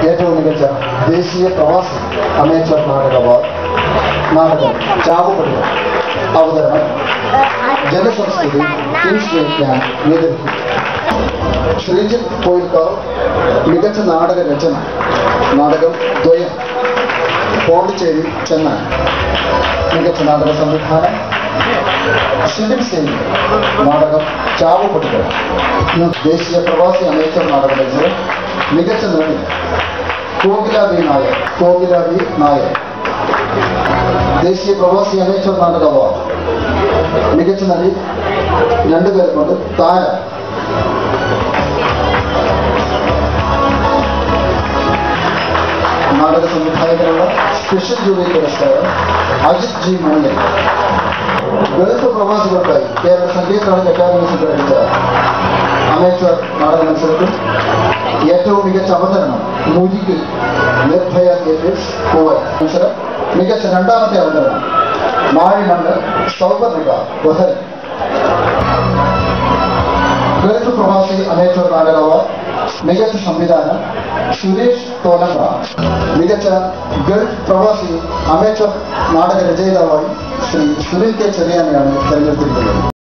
ഏറ്റവും മികച്ച ദേശീയ പ്രവാസി അമേച്ചർ നാടക അവാർഡ് നാടകം ചാവുപടി അവതരണം ജനസംസ്കൃതി കിങ്സ് വിജ്ഞാൻ ന്യൂഡൽഹി ശ്രീജിത്ത് കോയിൽക്കാർ മികച്ച നാടക രചന നാടകം ദ്വയം പോണ്ടിച്ചേരി ചെന്നൈ മികച്ച നാടക സംവിധാനം ഷിബിൻ സിംഗ് നാടകം ചാവുപടികൾ ദേശീയ പ്രവാസി അമേച്ചർ നാടക രചന മികച്ച നടി കോകില ബി നായർ കോകില ബി നായർ ദേശീയ പ്രവാസി അമേച്ചർ നാടക അവാർഡ് മികച്ച നടി രണ്ടുപേരെ കൊണ്ട് താര നാടക സംവിധായകനുള്ള സ്പെഷ്യൽ ജൂറി പുരസ്കാരം അജിത് ജി മണിയൻ ഗൾഫ് പ്രവാസികൾക്കായി കേരള സംഗീത നാടക അക്കാദമി സംഘടിപ്പിച്ച അമേച്ചർ നാടക മത്സരത്തിൽ ഏറ്റവും മികച്ച അവതരണം മുരികിൽ നിർഭയ തിയേറ്റേഴ്സ് പൂവൻ മത്സരം മികച്ച രണ്ടാമത്തെ അവതരണം മാഴിമണ്ണ് സൗപർണിക ബഹൽ ഗൾഫ് പ്രവാസി അമേച്ചർ നാടക അവാർഡ് മികച്ച സംവിധാനം സുരേഷ് തോലമ്പ്ര മികച്ച ഗൾഫ് പ്രവാസി അമേച്ചർ നാടക രചയിതാവായി ശ്രീ സുനിൽ കെ ചെറിയാനെയാണ് തെരഞ്ഞെടുത്തിരിക്കുന്നത്